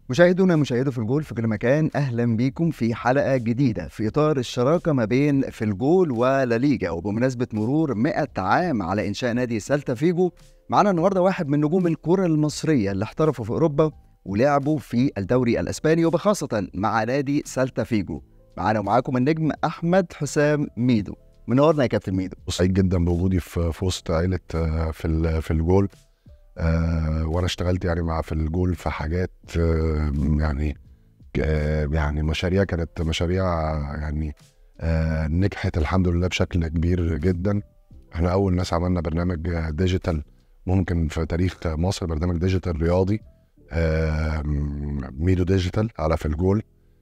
مشاهدونا مشاهدو في الجول في كل مكان اهلا بيكم في حلقه جديده في اطار الشراكه ما بين في الجول ولليجا وبمناسبه مرور 100 عام على انشاء نادي سالتا فيجو معانا النهارده واحد من نجوم الكره المصريه اللي احترفوا في اوروبا ولعبوا في الدوري الاسباني وبخاصه مع نادي سالتا فيجو معانا ومعاكم النجم احمد حسام ميدو منورنا يا كابتن ميدو سعيد جدا بوجودي في في وسط عيله آه، في ال- في الجول آه، وانا اشتغلت يعني مع في الجول في حاجات آه، يعني آه، يعني مشاريع كانت مشاريع يعني آه، نجحت الحمد لله بشكل كبير جدا احنا اول ناس عملنا برنامج آه، ديجيتال ممكن في تاريخ مصر برنامج ديجيتال رياضي آه، ميدو ديجيتال على في الجول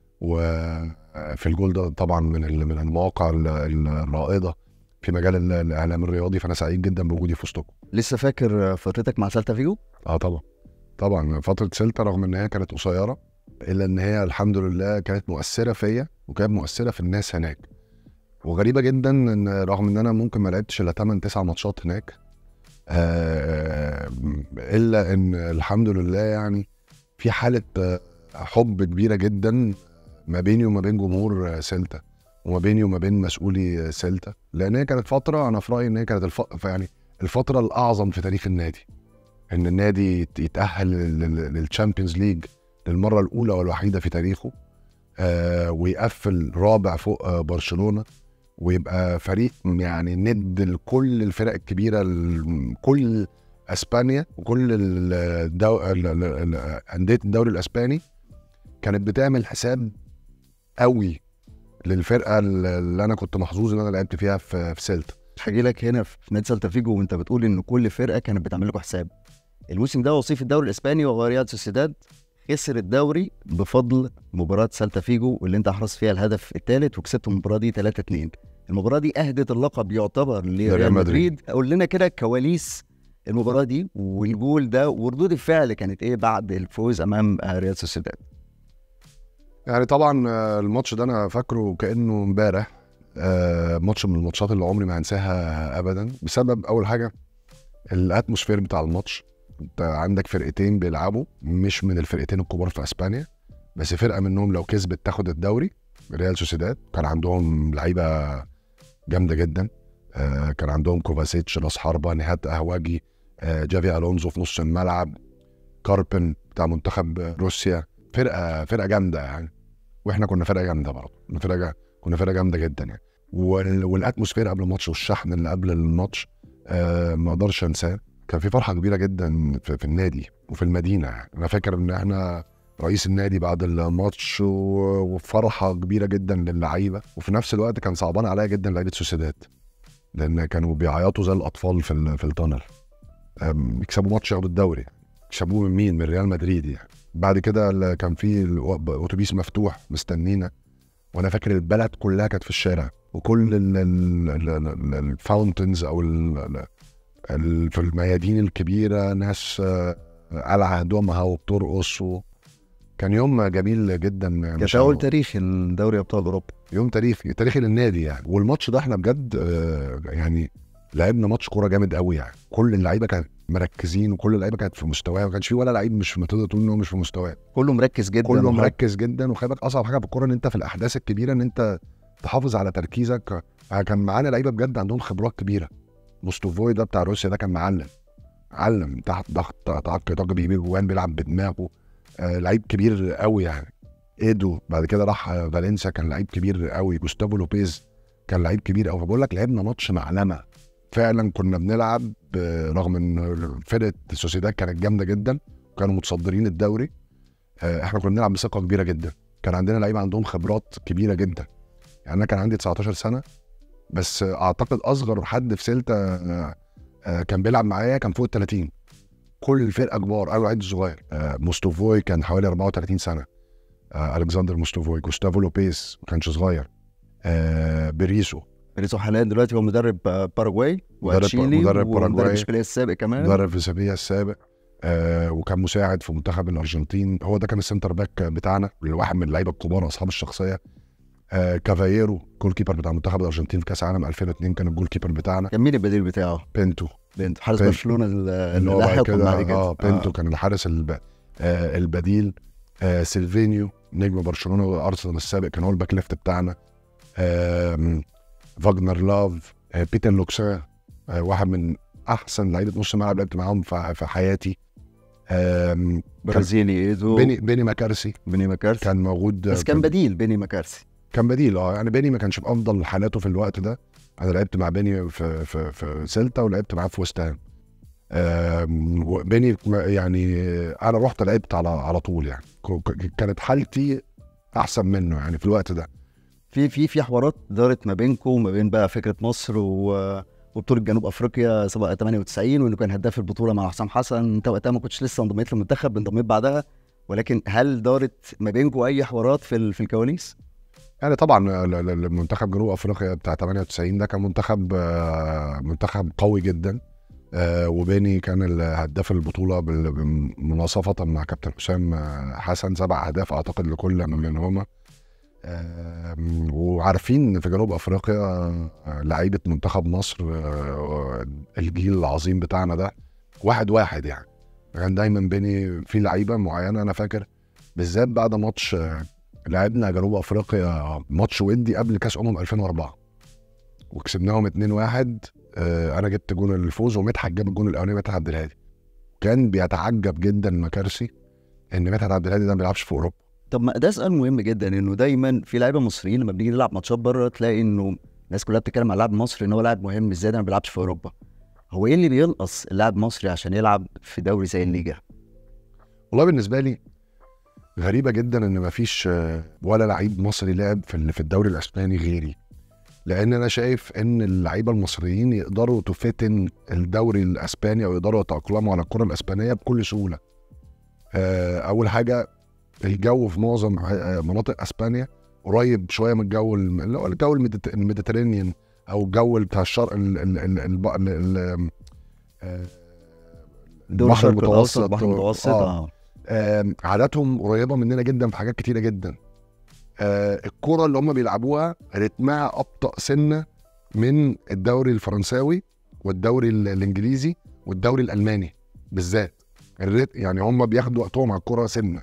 وفي الجول ده طبعا من ال- من المواقع ال- ال- الرائده في مجال ال- الاعلام الرياضي فانا سعيد جدا بوجودي في وسطكم لسه فاكر فترتك مع سالتا فيجو اه طبعا طبعا فتره سيلتا رغم ان هي كانت قصيره الا ان هي الحمد لله كانت مؤثره فيا وكانت مؤثره في الناس هناك وغريبه جدا ان رغم ان انا ممكن ما لعبتش الا 8 9 ماتشات هناك آه الا ان الحمد لله يعني في حاله آه، حب كبيره جدا ما بيني وما بين جمهور آه، سيلتا وما بيني وما بين مسؤولي آه، سيلتا لان هي كانت فتره انا في رايي ان هي كانت الف... يعني الفتره الاعظم في تاريخ النادي ان النادي يت- يتاهل للتشامبيونز ليج للمره الاولى والوحيده في تاريخه آه ويقفل رابع فوق آه برشلونه ويبقى فريق يعني ند لكل الفرق الكبيره ال- كل اسبانيا وكل الدو... ال- ال- ال- انديه الدوري الاسباني كانت بتعمل حساب قوي للفرقه اللي انا كنت محظوظ ان انا لعبت فيها في في سيلتا هاجي لك هنا في نادي سالتا فيجو وانت بتقول ان كل فرقه كانت بتعمل لكم حساب الموسم ده وصيف الدوري الاسباني وهو ريال سوسيداد خسر الدوري بفضل مباراه سالتا فيجو واللي انت احرزت فيها الهدف الثالث وكسبت المباراه دي 3 2 المباراه دي اهدت اللقب يعتبر لريال لريال مدريد مدريد. قول لنا كده كواليس المباراه دي والجول ده وردود الفعل كانت ايه بعد الفوز امام آه، ريال سوسيداد يعني طبعا آه، الماتش ده انا فاكره كانه امبارح آه، ماتش من الماتشات اللي عمري ما هنساها ابدا بسبب اول حاجه الاتموسفير بتاع الماتش انت عندك فرقتين بيلعبوا مش من الفرقتين الكبار في اسبانيا بس فرقه منهم لو كسبت تاخد الدوري ريال سوسيداد كان عندهم لعيبه جامده جدا آه، كان عندهم كوفاسيتش راس حربه نهاد قهوجي آه، جافي الونزو في نص الملعب كاربن بتاع منتخب روسيا فرقه فرقه جامده يعني واحنا كنا فرقه جامده برضه كنا فرقه جا- كنا فرقه جامده جدا يعني وال- والاتموسفير قبل الماتش والشحن اللي قبل الماتش آه ما اقدرش انساه كان في فرحه كبيره جدا في, في النادي وفي المدينه يعني انا فاكر ان احنا رئيس النادي بعد الماتش و- وفرحه كبيره جدا للعيبه وفي نفس الوقت كان صعبان عليا جدا لعيبه سوسيداد لان كانوا بيعيطوا زي الاطفال في ال- في التونل آم، يكسبوا ماتش ياخدوا الدوري يكسبوه من مين؟ من ريال مدريد يعني بعد كده ال- كان في الو- اتوبيس مفتوح مستنينا وانا فاكر البلد كلها كانت في الشارع وكل الفاونتنز او ال- ال- ال- في الميادين الكبيره ناس آه، قلع هدومها وبترقص و... كان يوم جميل جدا كانت مش اول هو- تاريخ دوري ابطال اوروبا يوم تاريخي تاريخي للنادي يعني والماتش ده احنا بجد آه، يعني لعبنا ماتش كوره جامد قوي يعني كل اللعيبه كانت مركزين وكل اللعيبه كانت في مستواها ما كانش في ولا لعيب مش ما تقدر تقول ان هو مش في مستواه كله مركز جدا كله ومركز. مركز جدا وخلي بالك اصعب حاجه في الكوره ان انت في الاحداث الكبيره ان انت تحافظ على تركيزك كان معانا لعيبه بجد عندهم خبرات كبيره موستوفوي ده بتاع روسيا ده كان معلم علم تحت ضغط طاق طاق بيجيب جوان بيلعب بدماغه آه لعيب كبير قوي يعني ايدو بعد كده راح آه، فالنسيا كان لعيب كبير قوي جوستافو لوبيز كان لعيب كبير قوي فبقول لك لعبنا ماتش معلمه فعلا كنا بنلعب آه، رغم ان فرقه السوسيداد كانت جامده جدا وكانوا متصدرين الدوري آه، احنا كنا بنلعب بثقه كبيره جدا كان عندنا لعيبه عندهم خبرات كبيره جدا يعني انا كان عندي 19 سنه بس آه، اعتقد اصغر حد في سيلتا آه، آه، كان بيلعب معايا كان فوق ال 30 كل الفرقه كبار انا الوحيد الصغير آه، موستوفوي كان حوالي 34 سنه آه، الكسندر موستوفوي جوستافو لوبيز ما كانش صغير آه، بيريسو بيريزو حاليا دلوقتي هو مدرب آه، باراجواي مدرب- وتشيلي مدرب ومدرب باراجواي. اشبيليه السابق كمان مدرب في سيفيا السابق آه وكان مساعد في منتخب الارجنتين هو ده كان السنتر باك بتاعنا اللي واحد من اللعيبه الكبار اصحاب الشخصيه آه كافايرو جول كيبر بتاع منتخب الارجنتين في كاس العالم 2002 كان الجول كيبر بتاعنا كان مين البديل بتاعه؟ بنتو بنت حارس بنت. برشلونه ال- اللي هو بعد لاحقهم كده بعد كده اه بنتو كان الحارس الب... آه البديل آه سيلفينيو نجم برشلونه وارسنال السابق كان هو الباك ليفت بتاعنا آه فاجنر لاف آه بيتر لوكسا آه واحد من احسن لعيبه نص ملعب لعبت معاهم في في حياتي آم، برازيلي ايدو بيني بيني ماكارسي بيني ماكارثي كان موجود بس كان بديل بيني ماكارثي كان بديل اه يعني بيني ما كانش في افضل حالاته في الوقت ده انا لعبت مع بيني في في في سيلتا ولعبت معاه في وست هام آم، وبيني يعني انا رحت لعبت على على طول يعني ك- ك- كانت حالتي احسن منه يعني في الوقت ده في في في حوارات دارت ما بينكم وما بين بقى فكره مصر و وبطوله جنوب افريقيا سبق 98 وانه كان هداف البطوله مع حسام حسن انت وقتها ما كنتش لسه انضميت للمنتخب انضميت بعدها ولكن هل دارت ما بينكم اي حوارات في ال- في الكواليس؟ يعني طبعا ال- ال- المنتخب جنوب افريقيا بتاع 98 ده كان منتخب آه، منتخب قوي جدا آه، وبيني كان ال- هداف البطوله بال- مناصفه مع كابتن حسام آه، حسن سبع اهداف اعتقد لكل منهما آم، وعارفين إن في جنوب افريقيا آه، لعيبه منتخب مصر آه، الجيل العظيم بتاعنا ده واحد واحد يعني كان دايما بيني في لعيبه معينه انا فاكر بالذات بعد ماتش آه، لعبنا جنوب افريقيا ماتش ودي قبل كاس امم 2004 وكسبناهم 2-1 آه، انا جبت جون الفوز ومدحت جاب الجون الاولاني مدحت عبد الهادي كان بيتعجب جدا مكارسي ان مدحت عبد الهادي ده ما بيلعبش في اوروبا طب ما ده سؤال مهم جدا انه دايما في لعيبه مصريين لما بنيجي نلعب ماتشات بره تلاقي انه الناس كلها بتتكلم على اللاعب المصري ان هو لاعب مهم ازاي ده ما بيلعبش في اوروبا هو ايه اللي بينقص اللاعب المصري عشان يلعب في دوري زي الليجا؟ والله بالنسبه لي غريبه جدا ان مفيش آه، ولا لعيب مصري لعب في ال- في الدوري الاسباني غيري لان انا شايف ان اللعيبه المصريين يقدروا تفتن الدوري الاسباني او يقدروا يتاقلموا على الكره الاسبانيه بكل سهوله آه، اول حاجه الجو في معظم آه، مناطق اسبانيا قريب شويه من الجو الم- اللي هو الجو الميديت- الميديترينيان او الجو بتاع الشرق ال- ال- ال- الب- ال- ال- آه، دوري البحر الشرق الاوسط المتوسط البحر و- المتوسط آه. اه آم، عاداتهم قريبه مننا جدا في حاجات كتيره جدا آه، الكره اللي هم بيلعبوها رتمها ابطا سنه من الدوري الفرنساوي والدوري ال- الانجليزي والدوري الالماني بالذات الريت يعني هم بياخدوا وقتهم على الكره سنه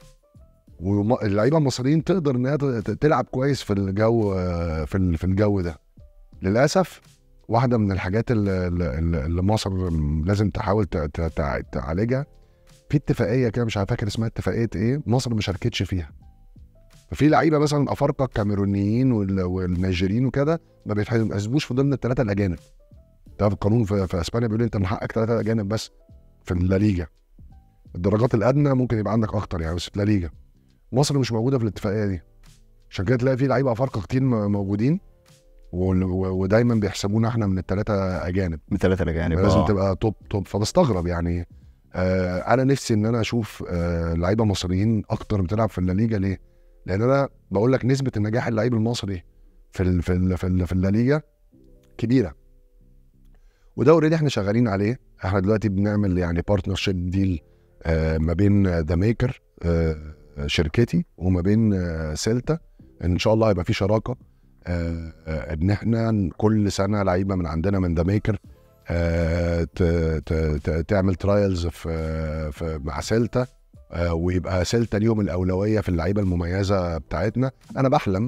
واللعيبه المصريين تقدر انها ت- ت- تلعب كويس في الجو آه، في ال- في الجو ده للاسف واحده من الحاجات اللي, اللي اللي مصر لازم تحاول ت- ت- تع- تعالجها في اتفاقيه كده مش عارف فاكر اسمها اتفاقيه ايه مصر ما شاركتش فيها ففي لعيبه مثلا افارقه الكاميرونيين وال- والنيجيريين وكده ما بيتحسبوش في ضمن الثلاثه الاجانب ده في القانون في, في اسبانيا بيقول لي انت من حقك ثلاثه اجانب بس في الليجا الدرجات الادنى ممكن يبقى عندك اكتر يعني بس في الليجا مصر مش موجوده في الاتفاقيه دي عشان كده تلاقي في لعيبه افارقه كتير م- موجودين وال- و- ودايما بيحسبونا احنا من الثلاثه اجانب من ثلاثه الاجانب لازم آه. تبقى توب توب فبستغرب يعني آه انا نفسي ان انا اشوف آه لعيبه مصريين اكتر بتلعب في الليجا ليه؟ لان انا بقول لك نسبه النجاح اللعيب المصري في ال في ال في, ال في الليجا كبيره وده اوريدي احنا شغالين عليه احنا دلوقتي بنعمل يعني بارتنرشيب ديل آه ما بين ذا ميكر آه شركتي وما بين آه سيلتا ان شاء الله هيبقى في شراكه آه آه، ان احنا كل سنه لعيبه من عندنا من ذا ميكر آه، ت- ت- ت- تعمل ترايلز في في مع سيلتا آه، ويبقى سيلتا ليهم الاولويه في اللعيبه المميزه بتاعتنا انا بحلم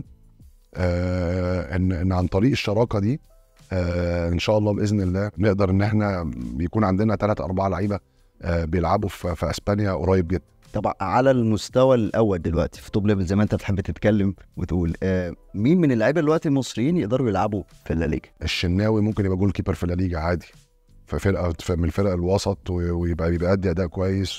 آه، ان ان عن طريق الشراكه دي آه، ان شاء الله باذن الله نقدر ان احنا يكون عندنا ثلاث اربع لعيبه آه، بيلعبوا في في اسبانيا قريب جدا طبعا على المستوى الاول دلوقتي في توب ليفل زي ما انت بتحب تتكلم وتقول آه مين من اللعيبه دلوقتي المصريين يقدروا يلعبوا في الليجا؟ الشناوي ممكن يبقى جول كيبر في الليجا عادي في فرقه في- من الفرق الوسط و- ويبقى بيبقى يدي اداء كويس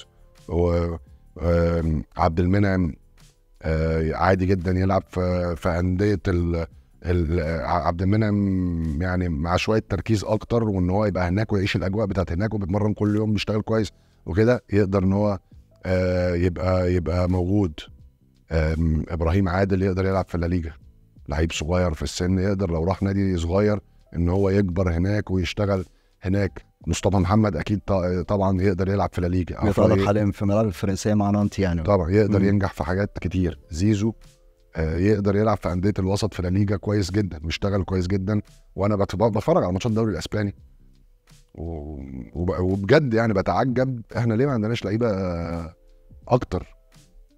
وعبد المنعم آه، عادي جدا يلعب في في انديه ال ال- عبد المنعم يعني مع شويه تركيز اكتر وان هو يبقى هناك ويعيش الاجواء بتاعت هناك وبيتمرن كل يوم بيشتغل كويس وكده يقدر ان هو آه، يبقى يبقى موجود آم، ابراهيم عادل يقدر يلعب في الليجا لعيب صغير في السن يقدر لو راح نادي صغير ان هو يكبر هناك ويشتغل هناك مصطفى محمد اكيد ط- طبعا يقدر يلعب في الليجا أو في بيتألق أي- حاليا في الملاعب الفرنسيه مع نانتي يعني طبعا يقدر مم. ينجح في حاجات كتير زيزو آه، يقدر يلعب في انديه الوسط في الليجا كويس جدا ويشتغل كويس جدا وانا بت- بتفرج على ماتشات الدوري الاسباني و- وب- وبجد يعني بتعجب احنا ليه ما عندناش لعيبه آه، اكتر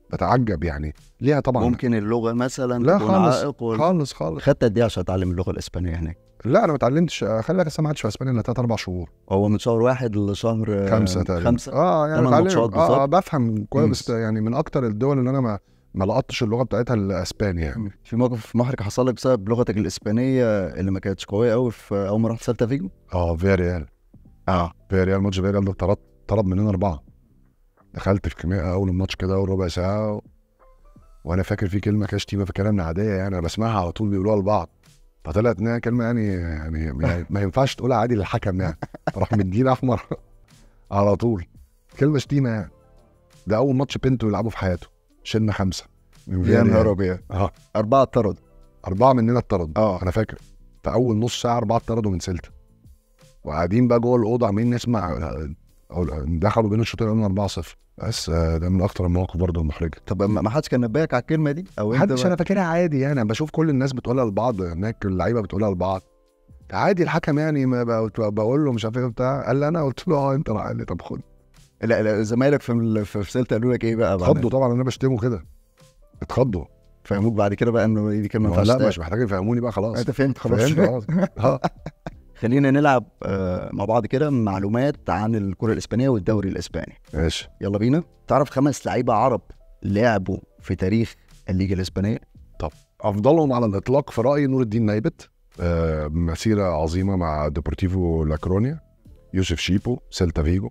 بتعجب يعني ليها طبعا ممكن اللغه مثلا لا تكون خالص، عائق ولا- خالص خالص خدت قد ايه عشان اتعلم اللغه الاسبانيه هناك؟ لا انا ما اتعلمتش خلي بالك أصل ما قعدتش في اسبانيا الا ثلاث اربع شهور هو من شهر واحد لشهر آه، خمسه تقريبا خمسه اه يعني تمن بتعلم ماتشات اه آه، بالظبط. بفهم كويس يعني من اكتر الدول اللي انا ما ما لقطتش اللغه بتاعتها الاسباني يعني في موقف محرج حصل لك بسبب لغتك الاسبانيه اللي ما كانتش قويه قوي في اول ما رحت سالتا فيجو؟ اه فيا ريال اه فيا ريال ماتش فيا ريال ده طرد طرد مننا اربعه دخلت في كيمياء اول الماتش كده اول ربع ساعه و... وانا فاكر في كلمه كده شتيمه في كلامنا عاديه يعني انا بسمعها على طول بيقولوها لبعض فطلعت انها كلمه يعني يعني, يعني ما ينفعش تقولها عادي للحكم يعني فراح مدينا احمر على طول كلمه شتيمه يعني ده اول ماتش بنتو يلعبه في حياته شلنا خمسه من يا فيا نهار ريال ابيض اه اربعه طرد اربعه مننا اتطردوا اه انا فاكر في اول نص ساعه اربعه اتطردوا من سلتا وقاعدين بقى جوه الاوضه عمالين نسمع أو- دخلوا بين الشوطين قالوا 4 0 بس آه، ده من اكتر المواقف برضه المحرجه طب ما ما حدش كان نبهك على الكلمه دي او انت محدش بقى- انا فاكرها عادي يعني انا بشوف كل الناس بتقولها لبعض هناك اللعيبه بتقولها لبعض عادي الحكم يعني ما بقى- بقول له مش عارف ايه بتاع قال لي انا قلت له اه انت راح قال لي طب خد لا لا زمايلك في ال- في في سالتا قالوا لك ايه بقى بعد اتخضوا طبعا انا بشتمه كده اتخضوا فهموك بعد كده بقى انه دي كلمه ما ما ينفعش لا تتقال. مش محتاج يفهموني بقى خلاص انت فهمت خلاص فهمت خلاص اه خلينا نلعب آه، مع بعض كده معلومات عن الكره الاسبانيه والدوري الاسباني ماشي يلا بينا تعرف خمس لعيبه عرب لعبوا في تاريخ الليجا الاسبانيه افضلهم على الاطلاق في رايي نور الدين نايبت آه، مسيره عظيمه مع ديبورتيفو لاكرونيا يوسف شيبو سيلتا فيجو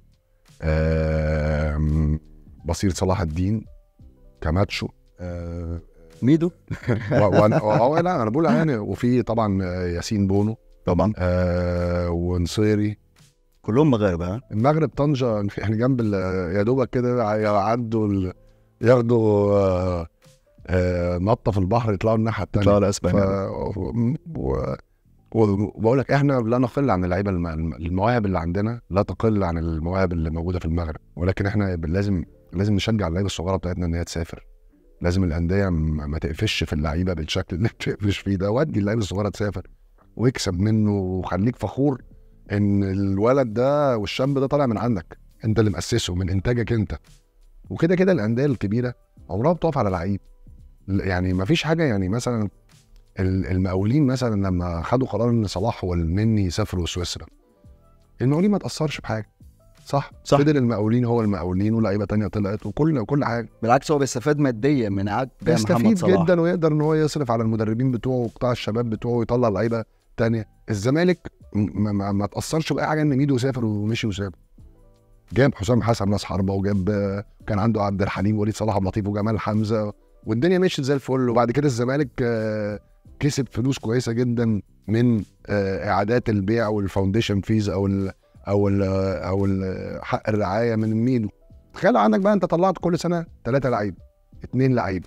آه، بصير صلاح الدين كاماتشو آه، ميدو و- وأنا- و- لا انا بقول يعني وفي طبعا آه، ياسين بونو طبعا آه، ونصيري كلهم مغاربه ها المغرب طنجه احنا جنب ال- يا دوبك كده يعدوا ال- ياخدوا آه، آه، نطه في البحر يطلعوا الناحيه الثانيه طلعوا ف... لاسبانيا و... وبقول لك احنا لا نقل عن اللعيبه الم... المواهب اللي عندنا لا تقل عن المواهب اللي موجوده في المغرب ولكن احنا لازم لازم نشجع اللعيبه الصغيره بتاعتنا ان هي تسافر لازم الانديه م- ما تقفش في اللعيبه بالشكل اللي بتقفش فيه ده ودي اللعيبه الصغيره تسافر واكسب منه وخليك فخور ان الولد ده والشاب ده طالع من عندك انت اللي مؤسسه من انتاجك انت وكده كده الانديه الكبيره عمرها بتقف على لعيب يعني ما فيش حاجه يعني مثلا ال- المقاولين مثلا لما خدوا قرار ان صلاح والنني يسافروا سويسرا المقاولين ما تاثرش بحاجه صح صح. فضل المقاولين هو المقاولين ولاعيبه تانية طلعت وكل كل حاجه بالعكس هو بيستفاد ماديا من عقد محمد بيستفيد صلاح جدا ويقدر ان هو يصرف على المدربين بتوعه وقطاع الشباب بتوعه ويطلع لعيبه تانية الزمالك م- ما, ما, ما تاثرش باي حاجه ان ميدو سافر ومشي وساب جاب حسام حسن راس حربه وجاب آه، كان عنده عبد الحليم وليد صلاح عبد اللطيف وجمال حمزه والدنيا مشيت زي الفل وبعد كده الزمالك آه، كسب فلوس كويسه جدا من آه، اعادات البيع والفاونديشن فيز او ال او ال او ال حق الرعايه من ميدو تخيل عندك بقى انت طلعت كل سنه ثلاثه لعيب اثنين لعيب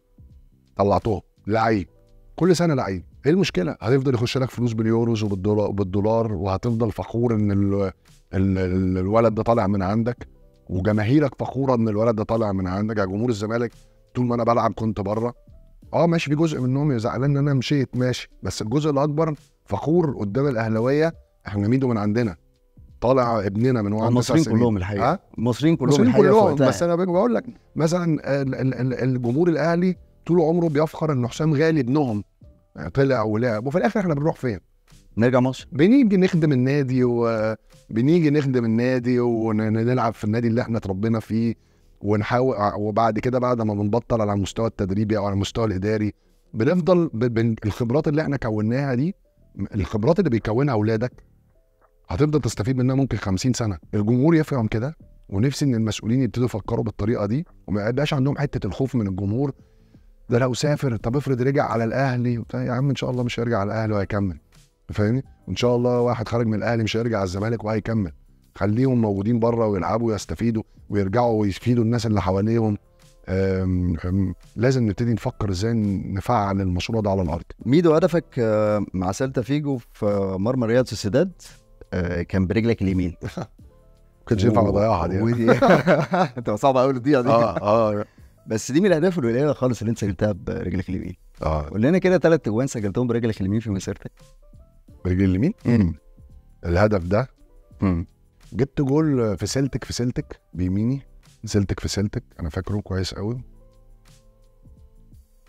طلعتهم لعيب كل سنه لعيب ايه المشكله هتفضل يخش لك فلوس باليوروز وبالدولار وبالدولار وهتفضل فخور ان ال ال ال الولد ده طالع من عندك وجماهيرك فخوره ان الولد ده طالع من عندك يا جمهور الزمالك طول ما انا بلعب كنت بره اه ماشي في جزء منهم زعلان ان انا مشيت ماشي بس الجزء الاكبر فخور قدام الاهلاويه احنا ميدو من عندنا طالع ابننا من وهو عنده تسع المصريين سنين. كلهم الحقيقه ها؟ المصريين كلهم المصريين الحقيقه في كلهم وقتها. بس انا بقول لك مثلا ال- ال- ال- الجمهور الاهلي طول عمره بيفخر ان حسام غالي ابنهم يعني طلع ولعب وفي الاخر احنا بنروح فين؟ نرجع مصر بنيجي نخدم النادي وبنيجي نخدم النادي ونلعب في النادي اللي احنا اتربينا فيه ونحاول وبعد كده بعد ما بنبطل على المستوى التدريبي او على المستوى الاداري بنفضل ب... ب... الخبرات اللي احنا كوناها دي الخبرات اللي بيكونها اولادك هتفضل تستفيد منها ممكن 50 سنه الجمهور يفهم كده ونفسي ان المسؤولين يبتدوا يفكروا بالطريقه دي وما يبقاش عندهم حته الخوف من الجمهور ده لو سافر طب افرض رجع على الاهلي وبتاع يا عم ان شاء الله مش هيرجع على الاهلي وهيكمل فاهمني وان شاء الله واحد خارج من الاهلي مش هيرجع على الزمالك وهيكمل خليهم موجودين بره ويلعبوا ويستفيدوا ويرجعوا ويفيدوا الناس اللي حواليهم أم أم لازم نبتدي نفكر ازاي نفعل المشروع ده على الارض ميدو هدفك آه، مع سيلتا فيجو في مرمى رياض سوسيداد آه، كان برجلك اليمين ما كانش ينفع اضيعها دي ودي انت صعب قوي الضيعه دي اه اه بس دي من الاهداف القليله خالص اللي انت سجلتها برجلك اليمين اه قول لنا كده ثلاث اجوان سجلتهم برجلك اليمين في مسيرتك برجل اليمين مم. الهدف ده مم. جبت جول في سلتك في سلتك بيميني سلتك في سلتك انا فاكره كويس قوي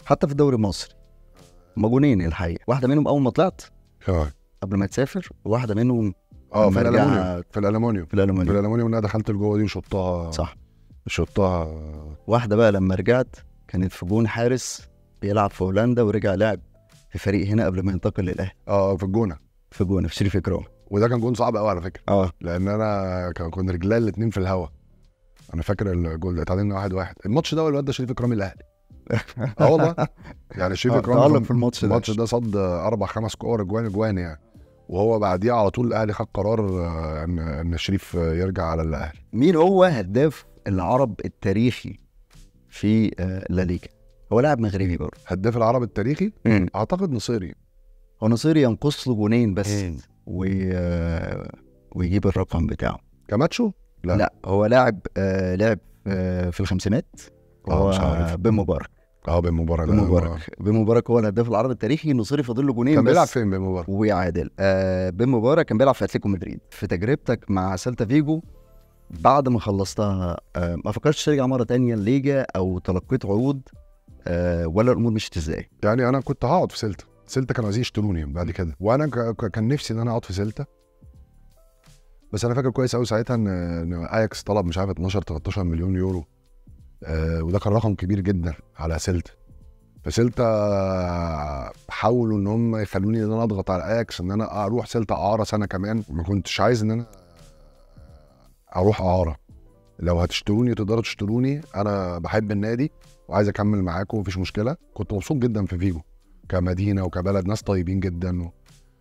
حتى في الدوري المصري هما جونين الحقيقه واحده منهم اول ما طلعت اه قبل ما تسافر وواحده منهم اه في لما الالومنيوم رجع في الالومنيوم في في الالومنيوم الالومنيوم انا دخلت لجوه دي وشطها صح شطها واحده بقى لما رجعت كانت في جون حارس بيلعب في هولندا ورجع لعب في فريق هنا قبل ما ينتقل للاهلي اه في الجونه في جون في شريف اكرام وده كان جون صعب قوي على فكره اه لان انا كان- كنا رجلي الاثنين في الهوا انا فاكر الجول ده اتعادلنا واحد واحد الماتش ده الواد ده شريف اكرامي الاهلي اه والله يعني شريف آه، اكرامي تألق في الماتش ده. الماتش ده صد اربع خمس كور اجوان اجوان يعني وهو بعديه على طول الاهلي خد قرار آه، ان ان شريف آه، يرجع على الاهلي مين هو هداف العرب التاريخي في آه، لا ليجا هو لاعب مغربي برضه هداف العرب التاريخي اعتقد نصيري هو نصيري ينقص له جونين بس مم. وي... آه، ويجيب الرقم بتاعه كاماتشو لا. لا هو لاعب آه لاعب آه في الخمسينات آه، هو مش عارف. بن مبارك اه بن مبارك بن مبارك بن مبارك هو الهداف العربي التاريخي نصيري فاضل له جونين كان بس بيلعب فين بن مبارك وعادل آه بن مبارك كان بيلعب في اتلتيكو مدريد في تجربتك مع سيلتا فيجو بعد ما خلصتها آه ما فكرتش ترجع مره تانية الليجا او تلقيت عروض آه ولا الامور مشيت ازاي؟ يعني انا كنت هقعد في سيلتا سيلتا كانوا عايزين يشتروني بعد كده وانا ك- ك- كان نفسي ان انا اقعد في سيلتا بس انا فاكر كويس قوي ساعتها ان ان اياكس طلب مش عارف 12 13 مليون يورو آه وده كان رقم كبير جدا على سيلتا فسيلتا حاولوا ان هم يخلوني ان انا اضغط على اياكس ان انا اروح سيلتا اعاره سنه كمان ما كنتش عايز ان انا اروح اعاره لو هتشتروني تقدروا تشتروني انا بحب النادي وعايز اكمل معاكم مفيش مشكله كنت مبسوط جدا في فيجو كمدينه وكبلد ناس طيبين جدا و...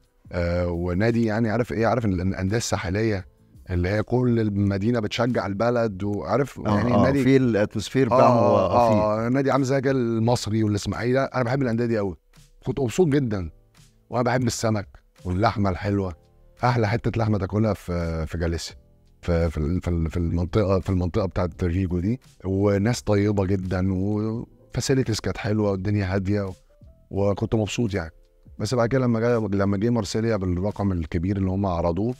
آه ونادي يعني عارف ايه عارف ال- الانديه الساحليه اللي هي كل المدينه بتشجع البلد وعارف آه يعني آه النادي في الاتموسفير بتاعه هو اه آه فيه اه نادي عامل زي كده المصري والاسماعيلي لا، انا بحب الانديه دي قوي كنت مبسوط جدا وانا بحب السمك واللحمه الحلوه احلى حته لحمه تاكلها في في جاليسيا في في ال- في ال- في المنطقه في المنطقه بتاعت ريجو دي وناس طيبه جدا وفاسيلتيز كانت حلوه والدنيا هاديه و... وكنت مبسوط يعني بس بعد كده لما جه لما جه مارسيليا بالرقم الكبير اللي هم عرضوه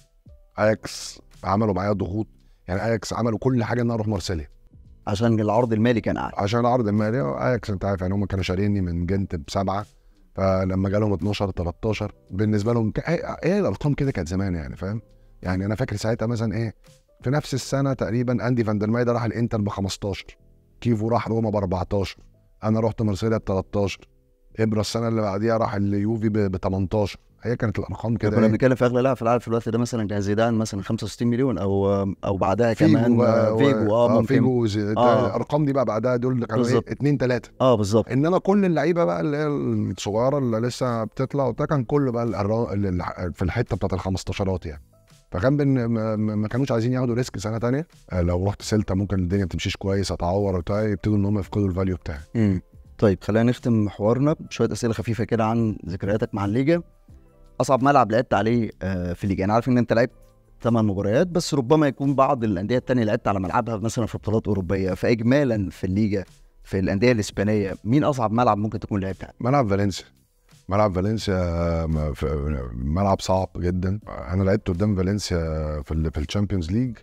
اياكس عملوا معايا ضغوط يعني اياكس عملوا كل حاجه ان انا اروح مارسيليا عشان العرض المالي كان اعلى عشان العرض المالي اياكس انت عارف يعني هم كانوا شاريني من جنت بسبعه فلما جالهم 12 13 بالنسبه لهم ك... هي هي الارقام كده كانت زمان يعني فاهم يعني انا فاكر ساعتها مثلا ايه في نفس السنه تقريبا اندي فان der Merwe راح الانتر ب 15 كيفو راح روما ب 14 انا رحت مارسيليا ب 13 ابرا السنه اللي بعديها راح اليوفي ب 18 هي كانت الارقام كده كنا إيه؟ بنتكلم في اغلى لاعب في العالم في الوقت ده مثلا كان زيدان مثلا 65 مليون او او بعدها فيجو كمان بقى آه، و- فيجو اه ممكن فيجو زي- آه. الارقام دي بقى بعدها دول اللي كانوا ايه بالظبط. اتنين تلاته اه بالظبط انما كل اللعيبه بقى اللي هي الصغيره اللي لسه بتطلع وبتاع كان كله بقى الأرا- اللي في الحته بتاعت ال 15 يعني فكان بن ما, ما ما كانوش عايزين ياخدوا ريسك سنه تانية آه، لو رحت سيلتا ممكن الدنيا ما تمشيش كويس اتعور وبتاع يبتدوا ان هم يفقدوا الفاليو بتاعي مم. طيب خلينا نختم حوارنا بشويه اسئله خفيفه كده عن ذكرياتك مع الليجا اصعب ملعب لعبت عليه آه، في الليجا انا عارف ان انت لعبت ثمان مباريات بس ربما يكون بعض الانديه التانية لعبت على ملعبها مثلا في بطولات اوروبيه فاجمالا في الليجا في الانديه الاسبانيه مين اصعب ملعب ممكن تكون لعبت عليه؟ ملعب فالنسيا ملعب فالنسيا م- ف- ملعب صعب جدا انا لعبت قدام فالنسيا في ال في الشامبيونز ليج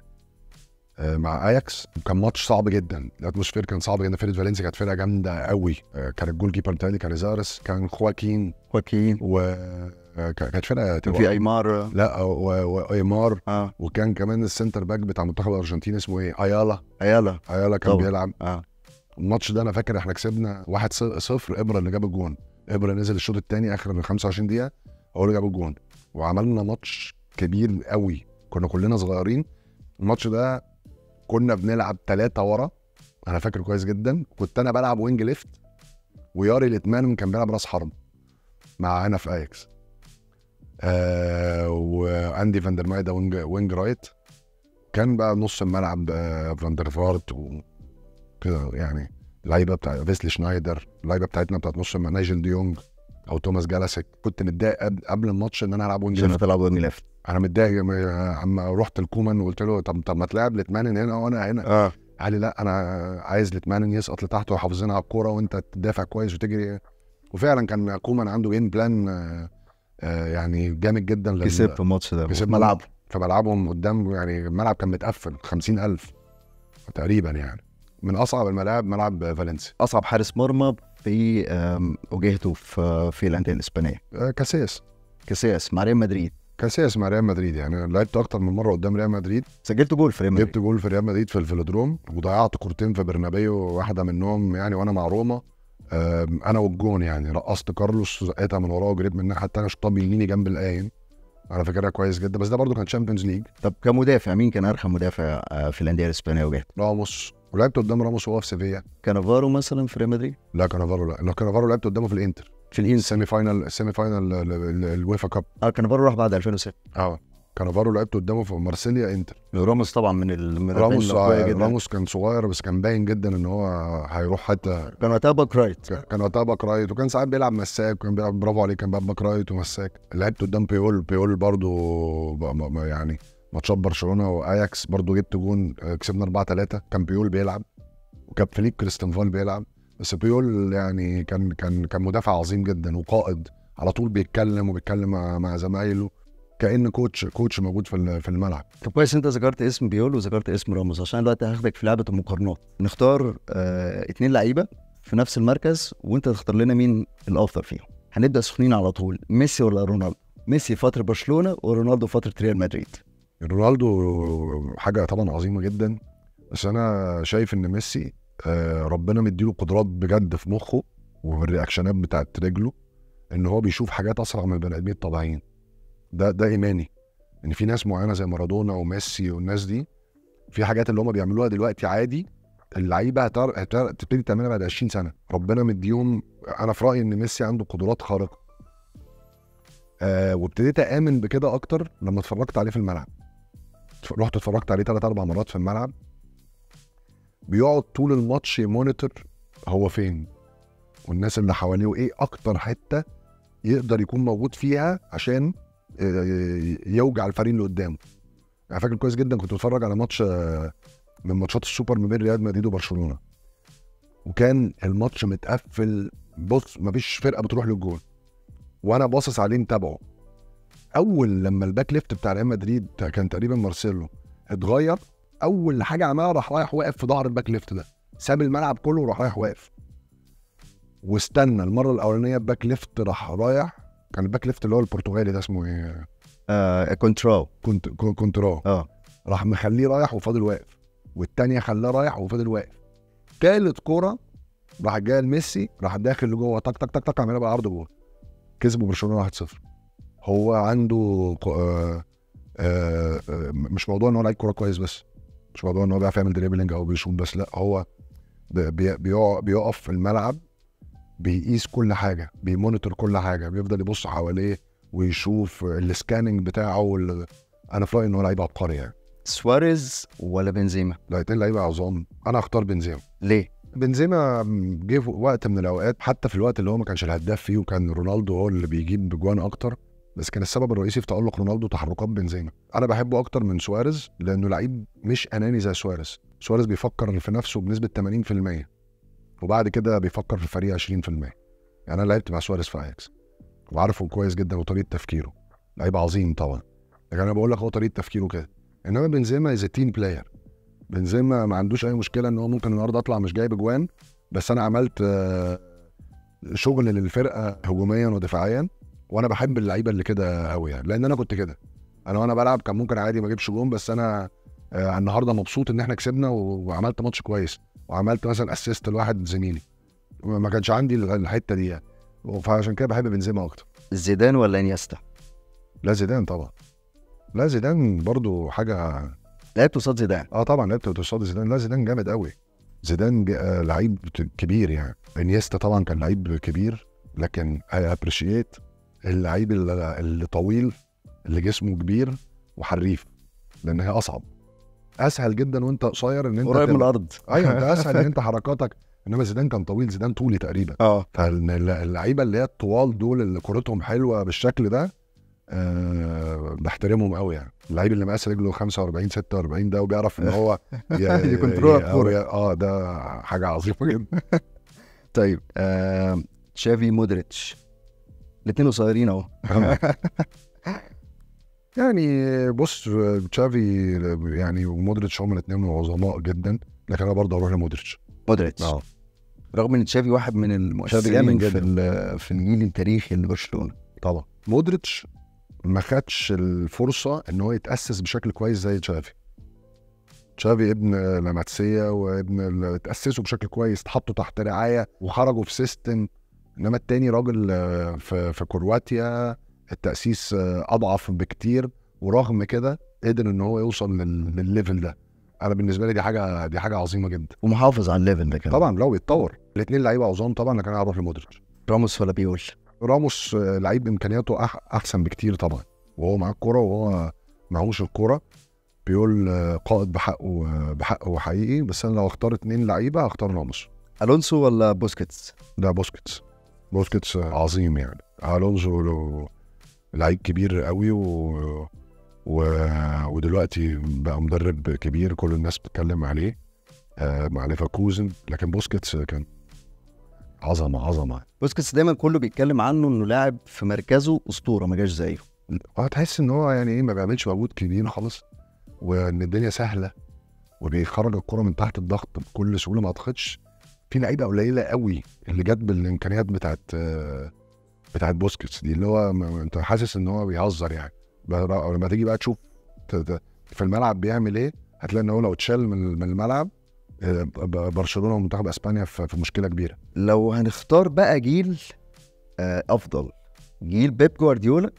آه، مع اياكس كان ماتش صعب جدا الاتموسفير كان صعب جدا فرقه فالنسيا كانت فرقه جامده قوي آه، كان الجول كيبر بتاعي كان ريزارس كان خواكين خواكين و آه، ك- كانت فرقه كان في ايمار لا و- وايمار اه وكان كمان السنتر باك بتاع منتخب الارجنتين اسمه ايه ايالا ايالا ايالا كان طبعا. بيلعب اه الماتش ده انا فاكر احنا كسبنا 1 0 ابره اللي جاب الجون ابره نزل الشوط الثاني اخر ال 25 دقيقه هو اللي جاب الجون وعملنا ماتش كبير قوي كنا كلنا صغيرين الماتش ده كنا بنلعب ثلاثة ورا انا فاكر كويس جدا كنت انا بلعب وينج ليفت وياري الاتمان كان بيلعب راس حرب معانا في اياكس آه واندي فاندر ماي ده وينج, وينج رايت كان بقى نص الملعب آه فاندر فارت وكده يعني اللعيبه بتاع فيسلي شنايدر اللعيبه بتاعتنا بتاعت نص الملعب نايجل ديونج او توماس جالاسك كنت متضايق قبل- قبل الماتش ان انا العب وينج عشان ليفت تلعب وينج ليفت انا متضايق م- اما رحت الكومان وقلت له طب طب ما تلعب لتمانن هنا وانا هنا اه قال لي لا انا عايز لتمانن يسقط لتحت ويحافظين على الكوره وانت تدافع كويس وتجري وفعلا كان كومان عنده جيم بلان آه، آه، يعني جامد جدا لل- كسبت الماتش ده كسبنا. في ملعبه فملعبهم قدام يعني الملعب كان متقفل 50000 تقريبا يعني من اصعب الملاعب ملعب فالنسيا اصعب حارس مرمى في آم، واجهته في في الانديه الاسبانيه آه، كاسياس كاسياس مع ريال مدريد كاسياس مع ريال مدريد يعني أنا لعبت اكتر من مره قدام ريال مدريد سجلت جول في ريال مدريد جبت جول في ريال مدريد في الفلودروم وضيعت كورتين في برنابيو واحده منهم يعني وانا مع روما آم، انا والجون يعني رقصت كارلوس زقيتها من وراه وجريت من الناحيه الثانيه شطها بيميني جنب القايم انا فاكرها كويس جدا بس ده برضو كان تشامبيونز ليج طب كمدافع مين كان ارخم مدافع آه، في الانديه الاسبانيه واجهته راموس ولعبت قدام راموس وهو في سيفيا كانافارو مثلا في ريال مدريد لا كانافارو لا لا كانافارو لعبت قدامه في الانتر في الانس السيمي فاينل السيمي فاينل ال- ال- الويفا كاب اه كانافارو راح بعد 2006 اه كانافارو لعبت قدامه في مارسيليا انتر راموس طبعا من المدافعين راموس الأقوياء آه، جدا راموس كان صغير بس كان باين جدا ان هو هيروح حتى كان وقتها باك رايت كان وقتها باك رايت وكان ساعات بيلعب مساك وكان بيلعب برافو عليه كان بيلعب باك رايت ومساك لعبت قدام بيول بيول برضو ب- ب- ب- يعني ماتشات برشلونه واياكس برضو جبت جون آه، كسبنا 4 3 كان بيول بيلعب وكان فيليب كريستنفال بيلعب بس بيول يعني كان كان كان مدافع عظيم جدا وقائد على طول بيتكلم وبيتكلم مع, مع زمايله كان كوتش كوتش موجود في ال- في الملعب طب كويس انت ذكرت اسم بيول وذكرت اسم راموس عشان دلوقتي هاخدك في لعبه المقارنات نختار آه اتنين لعيبه في نفس المركز وانت تختار لنا مين الافضل فيهم هنبدا سخنين على طول ميسي ولا رونالدو ميسي فتره برشلونه ورونالدو فتره ريال مدريد رونالدو حاجه طبعا عظيمه جدا بس انا شايف ان ميسي آه، ربنا مديله قدرات بجد في مخه والرياكشنات بتاعت رجله ان هو بيشوف حاجات اسرع من البني ادمين الطبيعيين ده ده ايماني ان في ناس معينه زي مارادونا وميسي والناس دي في حاجات اللي هم بيعملوها دلوقتي عادي اللعيبه هتر... هتر... تبتدي تعملها بعد 20 سنه ربنا مديهم انا في رايي ان ميسي عنده قدرات خارقه آه وابتديت امن بكده اكتر لما اتفرجت عليه في الملعب رحت اتفرجت عليه ثلاث اربع مرات في الملعب بيقعد طول الماتش يمونيتور هو فين والناس اللي حواليه وايه اكتر حته يقدر يكون موجود فيها عشان آه، يوجع الفريق اللي قدامه يعني فاكر كويس جدا كنت بتفرج على ماتش آه، من ماتشات السوبر ما بين ريال مدريد وبرشلونه وكان الماتش متقفل بص مفيش فرقه بتروح للجول وانا باصص عليه متابعه اول لما الباك ليفت بتاع ريال مدريد كان تقريبا مارسيلو اتغير اول حاجه عملها راح رايح واقف في ظهر الباك ليفت ده ساب الملعب كله وراح رايح واقف واستنى المره الاولانيه الباك ليفت راح رايح كان الباك ليفت اللي هو البرتغالي ده اسمه ايه آه كونتراو كنت كو- كونترا اه راح مخليه رايح وفاضل واقف والتانية خلاه رايح وفاضل واقف تالت كوره راح جاي لميسي راح داخل لجوه تك تك تك تك عملها بقى عرض جوه كسبوا برشلونه 1-0 هو عنده ق- آه آه آه مش موضوع ان هو لعيب كوره كويس بس مش موضوع ان هو بيعرف يعمل دريبلينج او بيشوط بس لا هو بي- بي- بيقع- بيقف في الملعب بيقيس كل حاجه بيمونيتور كل حاجه بيفضل يبص حواليه ويشوف السكاننج بتاعه وال... انا في رايي ان هو لعيب عبقري يعني سواريز ولا بنزيما لا اتنين لعيبه عظام انا هختار بنزيما ليه بنزيما جه في وقت من الاوقات حتى في الوقت اللي هو ما كانش الهداف فيه وكان رونالدو هو اللي بيجيب بجوان اكتر بس كان السبب الرئيسي في تألق رونالدو تحركات بنزيما انا بحبه اكتر من سواريز لانه لعيب مش اناني زي سواريز سواريز بيفكر في نفسه بنسبه 80% وبعد كده بيفكر في الفريق 20% يعني انا لعبت مع سواريز في اياكس وعارفه كويس جدا وطريقه تفكيره لعيب عظيم طبعا لكن انا بقول لك هو طريقه تفكيره كده انما بنزيما از تيم بلاير بنزيما ما عندوش اي مشكله ان هو ممكن النهارده اطلع مش جايب اجوان بس انا عملت آه، شغل للفرقه هجوميا ودفاعيا وانا بحب اللعيبه اللي كده قوي يعني لان انا كنت كده انا وانا بلعب كان ممكن عادي ما اجيبش جون بس انا آه، النهارده مبسوط ان احنا كسبنا و- وعملت ماتش كويس وعملت مثلا اسيست لواحد زميلي ما ما كانش عندي الحته دي يعني فعشان كده بحب بنزيما اكتر زيدان ولا انيستا لا زيدان طبعا لا زيدان برضو حاجه لعبت قصاد زيدان اه طبعا لعبت قصاد زيدان لا زيدان جامد قوي زيدان ج- آه، لعيب ت- كبير يعني انيستا طبعا كان لعيب كبير لكن اي ابريشيت اللعيب اللي اللي طويل اللي جسمه كبير وحريف لان هي اصعب اسهل جدا وانت قصير ان انت قريب من تبقى- الارض ايوه انت اسهل ان انت حركاتك انما زيدان كان طويل زيدان طولي تقريبا اه فاللعيبه اللي هي الطوال دول اللي كورتهم حلوه بالشكل ده أه بحترمهم قوي يعني اللعيب اللي مقاس رجله 45 46 ده وبيعرف ان هو ي- يكنترول ي- الكورة. ي- اه ده حاجه عظيمه جدا طيب آه تشافي مودريتش الاثنين قصيرين اهو يعني بص تشافي يعني ومودريتش هما الاثنين عظماء جدا لكن انا برضه هروح لمودريتش مودريتش اه رغم ان تشافي واحد من المؤثرين جامد في جدا. ال- في الجيل التاريخي لبرشلونه طبعا مودريتش ما خدش الفرصه ان هو يتاسس بشكل كويس زي تشافي تشافي ابن لاماتسيا وابن ال- اتاسسوا بشكل كويس اتحطوا تحت رعايه وخرجوا في سيستم انما التاني راجل آه، في في كرواتيا التاسيس آه، اضعف بكتير ورغم كده قدر ان هو يوصل لل- للليفل ده انا بالنسبه لي دي حاجه دي حاجه عظيمه جدا ومحافظ على الليفل ده كمان طبعا لو يتطور الاثنين لعيبه عظام طبعا لكن انا هروح لمودريتش راموس ولا بيقول راموس آه، لعيب امكانياته أح احسن بكتير طبعا وهو معاه الكوره وهو معهوش الكوره بيقول آه، قائد بحقه آه، بحقه حقيقي بس انا لو اختار اتنين لعيبه هختار راموس الونسو ولا بوسكيتس ده بوسكيتس بوسكيتس آه، عظيم يعني الونزو له- لعيب كبير قوي و... و... ودلوقتي بقى مدرب كبير كل الناس بتتكلم عليه آه، مع ليفركوزن لكن بوسكيتس كان عظمه عظمه بوسكيتس دايما كله بيتكلم عنه انه لاعب في مركزه اسطوره ما جاش زيه هتحس ان هو يعني ايه ما بيعملش مجهود كبير خالص وان الدنيا سهله وبيخرج الكره من تحت الضغط بكل سهوله ما اعتقدش في لعيبه قليله قوي اللي جت بالامكانيات بتاعت آه، بتاعت بوسكيتس دي اللي هو م- انت حاسس ان هو بيهزر يعني بقى- لما تيجي بقى تشوف ت- ت- في الملعب بيعمل ايه هتلاقي ان هو لو اتشال من من الملعب آه، ب- برشلونه ومنتخب اسبانيا في في مشكله كبيره لو هنختار بقى جيل آه، افضل جيل بيب جوارديولا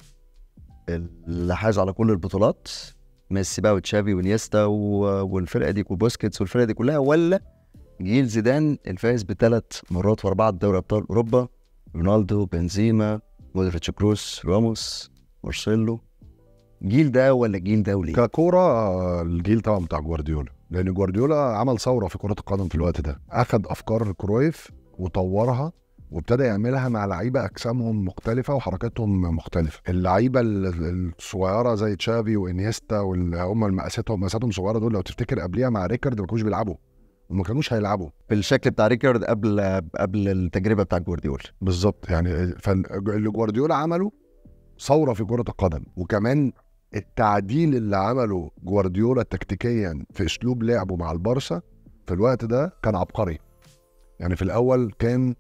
اللي حاز على كل البطولات ميسي بقى وتشافي ونيستا و- والفرقه دي وبوسكيتس والفرقه دي كلها ولا جيل زيدان الفائز بثلاث مرات ورا بعض دوري ابطال اوروبا رونالدو بنزيما مودريتش كروس راموس مارسيلو جيل ده ولا جيل ده وليه؟ ككوره آه، الجيل طبعا بتاع جوارديولا لان جوارديولا عمل ثوره في كره القدم في الوقت ده اخذ افكار كرويف وطورها وابتدى يعملها مع لعيبه اجسامهم مختلفه وحركاتهم مختلفه اللعيبه ال- الصغيره زي تشافي وانيستا واللي هم مقاساتهم مقاساتهم صغيره دول لو تفتكر قبليها مع ريكارد ما كانوش بيلعبوا وما كانوش هيلعبوا بالشكل بتاع ريكارد قبل قبل التجربه بتاع جوارديولا بالظبط يعني فاللي جوارديولا عمله ثوره في كره القدم وكمان التعديل اللي عمله جوارديولا تكتيكيا في اسلوب لعبه مع البارسا في الوقت ده كان عبقري يعني في الاول كان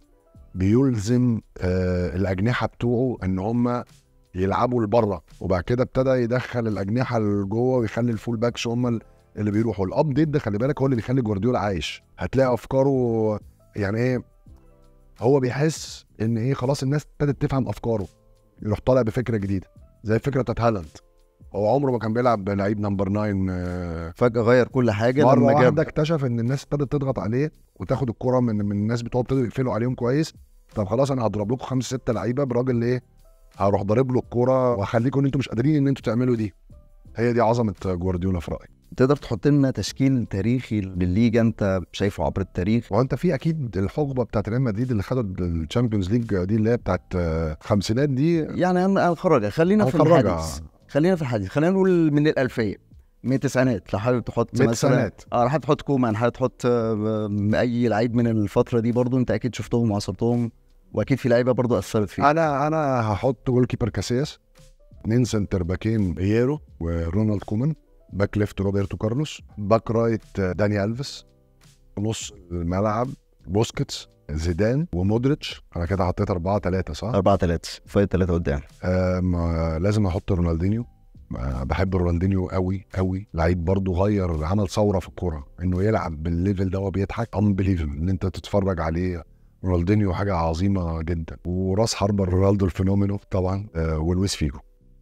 بيلزم آه الاجنحه بتوعه ان هم يلعبوا لبره وبعد كده ابتدى يدخل الاجنحه لجوه ويخلي الفول باكس هم ال- اللي بيروحوا الابديت ده خلي بالك هو اللي بيخلي جوارديولا عايش هتلاقي افكاره يعني ايه هو بيحس ان ايه خلاص الناس ابتدت تفهم افكاره يروح طالع بفكره جديده زي الفكره بتاعت هالاند هو عمره ما كان بيلعب لعيب نمبر 9 آه، فجاه غير كل حاجه مره لما جاب واحده اكتشف ان الناس ابتدت تضغط عليه وتاخد الكره من من الناس بتوعه ابتدوا يقفلوا عليهم كويس طب خلاص انا هضرب لكم خمسه سته لعيبه براجل ايه هروح ضارب له الكوره واخليكم ان انتوا مش قادرين ان انتوا تعملوا دي هي دي عظمه جوارديولا في رايي تقدر تحط لنا تشكيل تاريخي للليجا انت شايفه عبر التاريخ وانت في اكيد الحقبه بتاعت ريال مدريد اللي خدوا الشامبيونز ليج دي اللي هي بتاعت آه، خمسينات دي يعني هن- هنخرجها خلينا في هنخرجها. الحديث خلينا في الحديث خلينا نقول من الألفية من التسعينات لو حابب تحط من مثلا التسعينات. اه لو حابب تحط كومان حابب تحط آه، اي لعيب من الفتره دي برضو انت اكيد شفتهم وعصرتهم واكيد في لعيبه برضو اثرت فيك انا انا هحط جول كيبر كاسياس اتنين سنتر باكين ايرو ورونالد كومان باك ليفت روبرتو كارلوس باك رايت داني الفيس نص الملعب بوسكيتس زيدان ومودريتش انا كده حطيت أربعة ثلاثة صح؟ 4 3 فايت 3 قدام آم، آه لازم احط رونالدينيو آه، بحب رونالدينيو قوي قوي لعيب برضه غير عمل ثوره في الكوره انه يلعب بالليفل ده وهو بيضحك انبليفبل ان انت تتفرج عليه رونالدينيو حاجه عظيمه جدا وراس حربة رونالدو الفينومينو طبعا آه، ولويس فيجو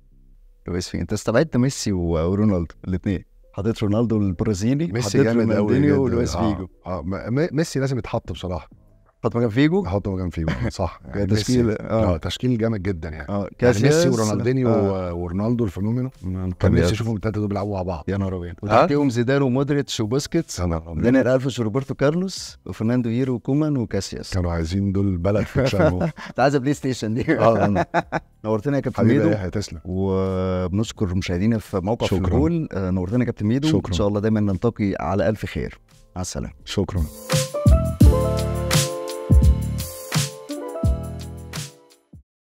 لويس فيجو انت استبعدت ميسي و- ورونالدو الاثنين حطيت رونالدو البرازيلي ميسي حطيت جامد قوي رونالدينيو ولويس آه. فيجو آه. م- م- ميسي لازم يتحط بصراحه حط مكان فيجو احطه مكان فيجو صح كده تشكيل ميسي- اه اه تشكيل جامد جدا يعني اه يعني كاسياس ميسي ورونالدينيو آه. آه. ورونالدو الفينومينو كان كان نفسي اشوفهم الثلاثه دول بيلعبوا مع بعض يا نهار ابيض وتحتيهم زيدان ومودريتش وبوسكيتس دانيال الفيش وروبرتو كارلوس وفرناندو هيرو وكومان وكاسياس كانوا عايزين دول بلد في تشامو انت عايز بلاي ستيشن دي اه نورتنا يا كابتن حبيبي ميدو يا يحيى تسلم وبنشكر مشاهدينا في موقع في شكراً. الجول آه، نورتنا يا كابتن ميدو شكراً. ان شاء الله دايما نلتقي على الف خير مع السلامه شكرا